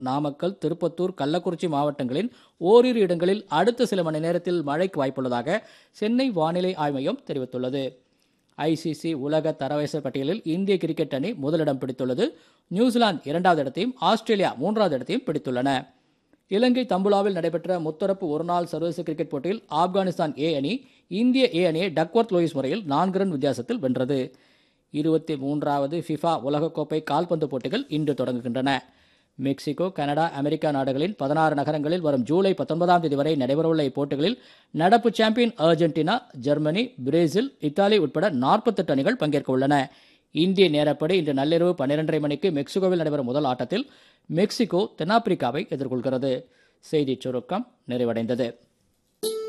நாமக்கல் திருப்பத்தூர் கள்ளக்குறிச்சி மாவட்டங்களின் ஓரிரு இடங்களில் அடுத்த சில மணி நேரத்தில் மழைக்கு வாய்ப்புள்ளதாக சென்னை வானிலை ஆய்வு மையம் தெரிவித்துள்ளது ஐசிசி உலக தரவரிசை பட்டியலில் இந்திய கிரிக்கெட் அணி முதலிடம் பிடித்துள்ளது நியூசிலாந்து இரண்டாவது இடத்தையும் ஆஸ்திரேலியா மூன்றாவது இடத்தையும் பிடித்துள்ளன இலங்கை தம்புலாவில் நடைபெற்ற முத்தரப்பு ஒருநாள் சர்வதேச கிரிக்கெட் போட்டியில் ஆப்கானிஸ்தான் ஏ அணி இந்திய ஏ அணியை டக்வர்த் லோயிஸ் முறையில் நான்கு ரன் வித்தியாசத்தில் வென்றது இருபத்தி மூன்றாவது ஃபிஃபா உலகக்கோப்பை கால்பந்து போட்டிகள் இன்று தொடங்குகின்றன மெக்சிகோ கனடா அமெரிக்கா நாடுகளின் பதினாறு நகரங்களில் வரும் ஜூலை பத்தொன்பதாம் தேதி வரை நடைபெறவுள்ள இப்போட்டிகளில் நடப்பு champion Argentina Germany Brazil Italy உட்பட நாற்பத்தெட்டு அணிகள் பங்கேற்க உள்ளன இந்திய நேரப்படி இன்று நள்ளிரவு பன்னிரண்டரை மணிக்கு மெக்சிகோவில் நடைபெறும் முதல் ஆட்டத்தில் மெக்சிகோ தென்னாப்பிரிக்காவை எதிர்கொள்கிறது செய்திச் சுருக்கம் நிறைவடைந்தது